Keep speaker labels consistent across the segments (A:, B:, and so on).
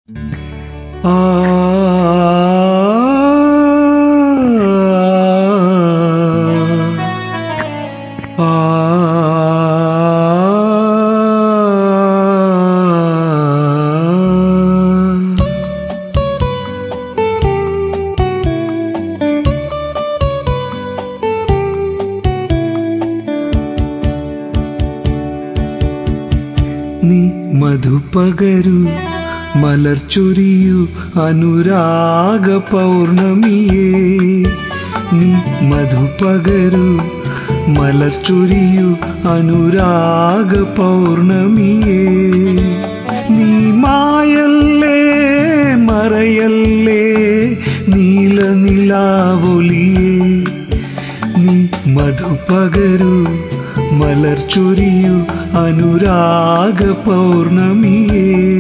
A: ആ ആ നീ മധുപകരു മലർച്ചൊരിയു അനുരാഗ പൗർണമിയേ നീ മധുപകരു മലർച്ചൊരിയു അനുരാഗ പൗർണമിയേ നീ മായല്ലേ മറയല്ലേ നീല നിലാവൊലിയേ നീ മധുപകരു മലർച്ചൊരിയു അനുരാഗ പൗർണമിയേ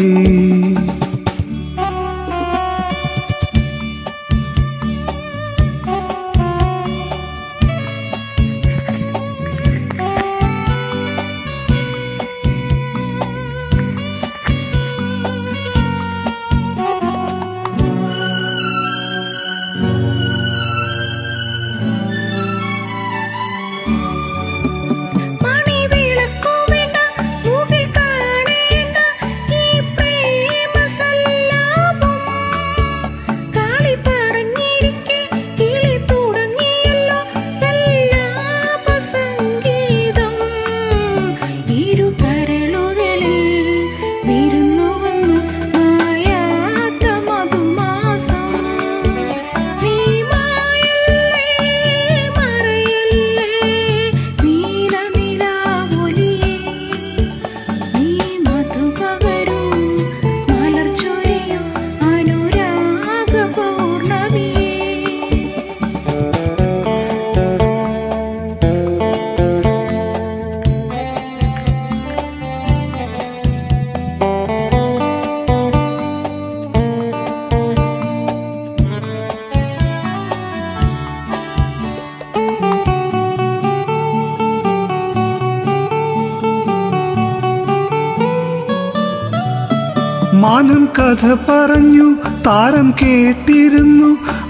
B: മണിവിളക്കു വേണ്ട മുകിൽ കാണേണ്ട ഈ പ്രേമസല്ലാപം കാളി പറഞ്ഞിരിക്കെ കിളി തുടങ്ങിയല്ലോ സല്ലാപ സംഗീതം ഇരു കരളുകളിൽ വിരുന്നു വന്നു മായാത്ത മധുമാസം നീ മായല്ലേ മറയല്ലേ നീലനിലാവൊലിയേ നീ മധുപകരൂ മലർച്ചൊരിയൂ അനുരാഗ പൗർണമിയേ
A: മാനം കഥ പറഞ്ഞു താരം കേട്ടിരുന്നു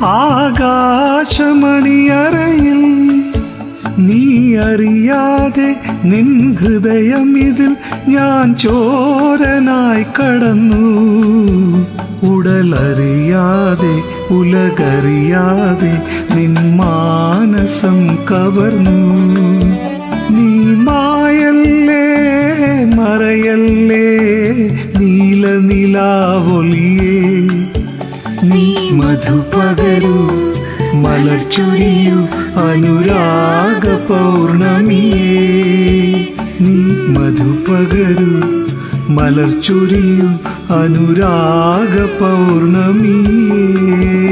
A: ആകാശമണിയറയിൽ നീ അറിയാതെ നിൻ ഹൃദയം ഇതിൽ ഞാൻ ചോരനായി കടന്നു ഉടലറിയാതെ ഉലകറിയാതെ നിൻ മാനസം കവർന്നു നീ മായല്ലേ മറയല്ലേ നീല നിലാവൊലിയേ നീ മധുപകരു മലർച്ചൊരിയു അനുരാഗ പൗർണമിയേ നീ മധുപകരു മലർച്ചൊരിയു അനുരാഗ പൗർണമിയേ